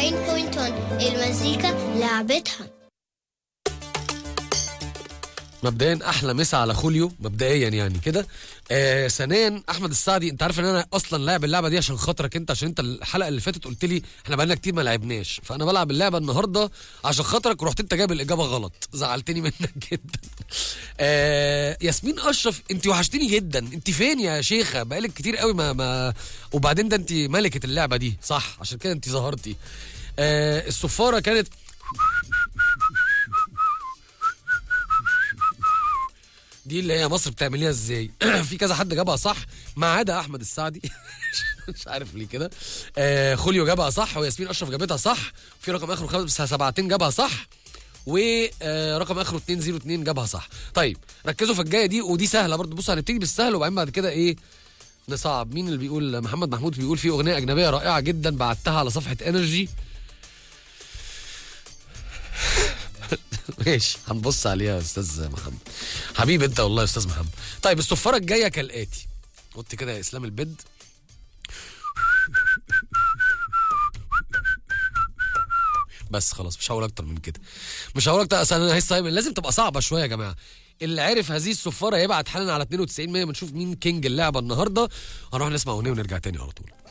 المزيكا لعبتها مبدئيا احلى مسا على خوليو مبدئيا يعني كده آه ثانيا احمد السعدي انت عارف ان انا اصلا لاعب اللعبه دي عشان خاطرك انت عشان انت الحلقه اللي فاتت قلت لي احنا بقالنا كتير ما لعبناش فانا بلعب اللعبه النهارده عشان خاطرك ورحت انت جايب الاجابه غلط زعلتني منك جدا آه ياسمين اشرف انت وحشتني جدا انت فين يا شيخه بقالك كتير قوي ما ما وبعدين ده انت ملكه اللعبه دي صح عشان كده انت ظهرتي آه الصفاره كانت دي اللي هي مصر بتعمليها ازاي في كذا حد جابها صح ما عدا احمد السعدي مش عارف ليه كده آه خوليو جابها صح وياسمين اشرف جابتها صح في رقم اخره خمسة سبعتين جابها صح ورقم اخره 202 جابها صح طيب ركزوا في الجايه دي ودي سهله برضه بصوا هنبتدي بالسهل وبعدين بعد كده ايه نصعب مين اللي بيقول محمد محمود بيقول في اغنيه اجنبيه رائعه جدا بعتها على صفحه انرجي ماشي هنبص عليها يا استاذ محمد حبيبي انت والله يا استاذ محمد طيب الصفاره الجايه كالاتي قلت كده يا اسلام البد بس خلاص مش هقول اكتر من كده مش هقول اكتر اصل انا هيس لازم تبقى صعبه شويه يا جماعه اللي عرف هذه الصفاره يبعت حالا على 92 100 بنشوف مين كينج اللعبه النهارده هنروح نسمع اغنيه ونرجع تاني على طول